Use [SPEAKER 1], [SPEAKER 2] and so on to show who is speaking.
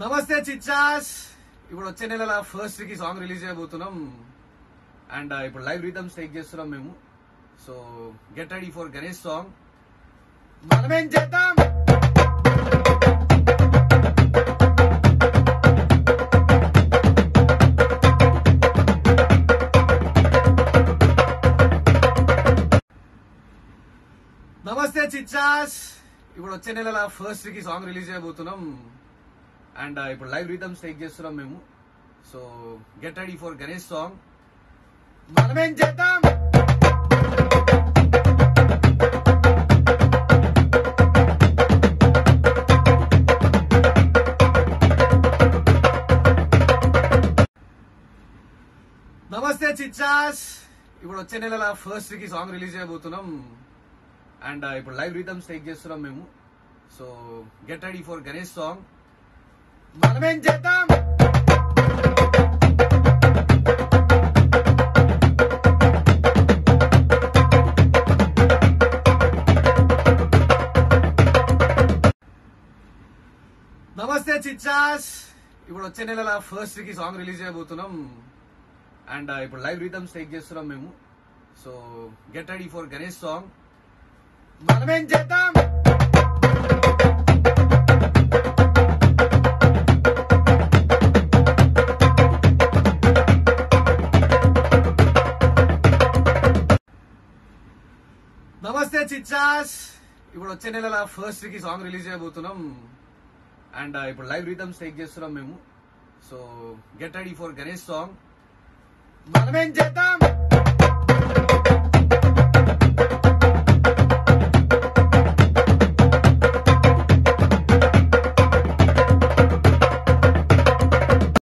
[SPEAKER 1] నమస్తే చిచ్చాస్ ఇప్పుడు వచ్చే నెల ఫస్ట్ కి సాంగ్ రిలీజ్ చేయబోతున్నాం అండ్ ఇప్పుడు లైవ్ రీతమ్స్ టేక్ చేస్తున్నాం మేము so get ready for Ganesh song మనమేం చేద్దాం నమస్తే చిచ్చాస్ ఇప్పుడు వచ్చే నెల ఫస్ట్ కి సాంగ్ రిలీజ్ చేయబోతున్నాం అండ్ ఇప్పుడు లైవ్ రీతమ్స్ టేక్ చేస్తున్నాం మేము so get ready for Ganesh song మనమేం చేద్దాం నమస్తే చిచ్చాస్ ఇప్పుడు వచ్చే నెల ఫస్ట్ కి సాంగ్ రిలీజ్ చేయబోతున్నాం అండ్ ఇప్పుడు లైవ్ రీతమ్స్ టేక్ చేస్తున్నాం మేము so get ready for Ganesh song మనమేం చేద్దాం నమస్తే చిచ్చాస్ ఇప్పుడు వచ్చే నెల ఫస్ట్ కి సాంగ్ రిలీజ్ చేయబోతున్నాం అండ్ ఇప్పుడు లైవ్ రీతమ్స్ టేక్ చేస్తున్నాం మేము so get ready for Ganesh song మనమేం చేద్దాం నమస్తే చిచ్చాస్ ఇప్పుడు వచ్చే నెల ఫస్ట్ కి సాంగ్ రిలీజ్ చేయబోతున్నాం అండ్ ఇప్పుడు లైవ్ రీతమ్స్ టేక్ చేస్తున్నాం మేము so get ready for Ganesh song మనమేం చేద్దాం